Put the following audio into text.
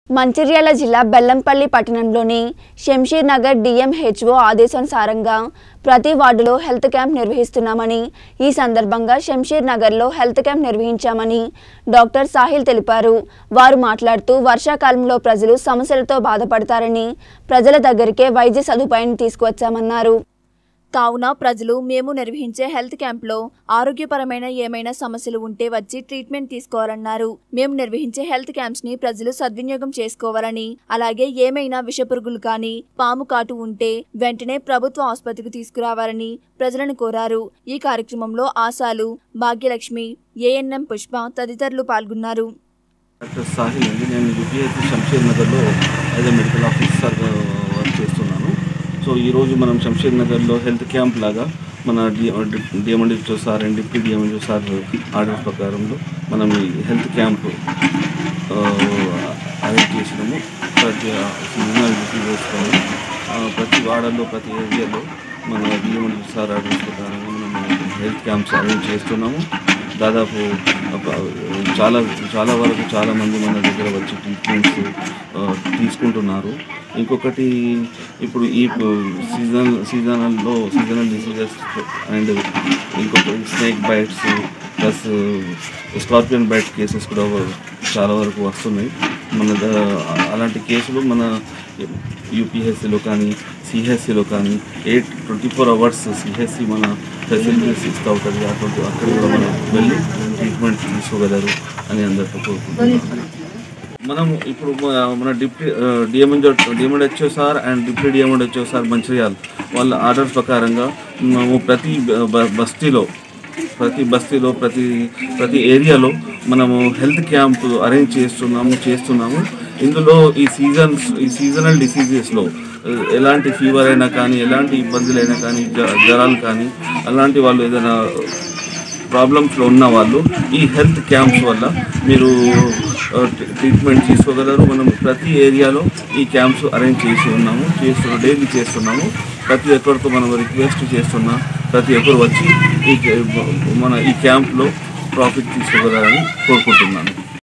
మంచిర్యాల జిల్లా బెల్లంపల్లి పట్టణంలోని శంషీర్ నగర్ డిఎంహెచ్ఓ ఆదేశానుసారంగా ప్రతి వార్డులో హెల్త్ క్యాంప్ నిర్వహిస్తున్నామని ఈ సందర్భంగా శంషీర్ నగర్లో హెల్త్ క్యాంప్ నిర్వహించామని డాక్టర్ సాహిల్ తెలిపారు వారు మాట్లాడుతూ వర్షాకాలంలో ప్రజలు సమస్యలతో బాధపడతారని ప్రజల దగ్గరికే వైద్య సదుపాయాన్ని తీసుకువచ్చామన్నారు కావున ప్రజలు మేము నిర్వహించే హెల్త్ క్యాంప్లో ఆరోగ్యపరమైన ఏమైనా సమస్యలు ఉంటే వచ్చి ట్రీట్మెంట్ తీసుకోవాలన్నారు మేము నిర్వహించే హెల్త్ క్యాంప్స్ ని ప్రజలు సద్వినియోగం చేసుకోవాలని అలాగే ఏమైనా విషపురుగులు కానీ పాము కాటు ఉంటే వెంటనే ప్రభుత్వ ఆసుపత్రికి తీసుకురావాలని ప్రజలను కోరారు ఈ కార్యక్రమంలో ఆశాలు భాగ్యలక్ష్మి ఏఎన్ఎం పుష్ప తదితరులు పాల్గొన్నారు డాక్టర్ సాహిల్ అండి నేను యూపీఎస్సీ శంషేర్ నగర్లో as a medical officer work చేస్తున్నాను సో ఈరోజు మనం శంషేర్ నగర్లో హెల్త్ క్యాంప్ లాగా మన డిఎండిచో సార్ అండ్ డిప్యూటీ డిఎండిచో సార్ ఆర్డర్ ప్రకారంలో మనం ఈ హెల్త్ క్యాంప్ అరేంజ్ చేసినాము ప్రతి సీజనల్ వేసుకొని ప్రతి వాడల్లో ప్రతి ఏరియాలో మన డిఎండి సార్ ఆర్డర్స్ ప్రకారంగా మనం హెల్త్ క్యాంప్స్ అరేంజ్ చేస్తున్నాము దాదాపు ఒక చాలా చాలా వరకు చాలా మంది మన దగ్గర వచ్చి ట్రీట్మెంట్స్ ఆ, తీసుకుంటున్నారు ఇంకొకటి ఇప్పుడు ఈ సీజన్ సీజనల్లో సీజనల్ డిసీజెస్ అండ్ ఇంకొకటి snake bites plus scorpion bite cases కూడా చాలా వరకు వస్తున్నాయి మన ద- అలాంటి కేసులు మన యూపీహెచ్సిలో కానీ సిహెచ్సిలో కానీ eight twenty four hours CHC మన ఫెసిలిటీస్ ఇస్తూ ఉంటుంది అటువంటి అక్కడ కూడా మనం వెళ్ళి ట్రీట్మెంట్ తీసుకోగలరు అని అందరితో కోరుకుంటున్నాను మనం ఇప్పుడు మన- మన డిప్యూటీ డిఎంఎన్జో DMHO sir and deputy DMHO sir Mancherial వాళ్ళ ఆర్డర్స్ ప్రకారంగా మేము ప్రతి బ- బ- బస్తీలో ప్రతి బస్తీలో ప్రతి ప్రతి ఏరియాలో మనము హెల్త్ క్యాంప్ అరేంజ్ చేస్తున్నాము చేస్తున్నాము ఇందులో ఈ సీజన్స్ ఈ సీజనల్ డిసీజెస్లో ఎలాంటి ఫీవర్ అయినా కానీ ఎలాంటి ఇబ్బందులైనా కానీ జ- జ్వరాలు కానీ అలాంటి వాళ్ళు ఏదైనా ప్రాబ్లమ్స్లో ఉన్న వాళ్ళు ఈ హెల్త్ క్యాంప్స్ వల్ల మీరు ఆ, ట్రీ- ట్రీట్మెంట్ తీసుకోగలరు మనం ప్రతి ఏరియాలో ఈ క్యాంప్స్ అరేంజ్ చేసి ఉన్నాము చేస్తున్నాం డైలీ చేస్తున్నాము ప్రతి ఒక్కరితో మనం రిక్వెస్ట్ చేస్తున్నా ప్రతి ఒక్కరు వచ్చి ఈ మన ఈ క్యాంప్లో ప్రాఫిట్ తీసుకోగలరని కోరుకుంటున్నాను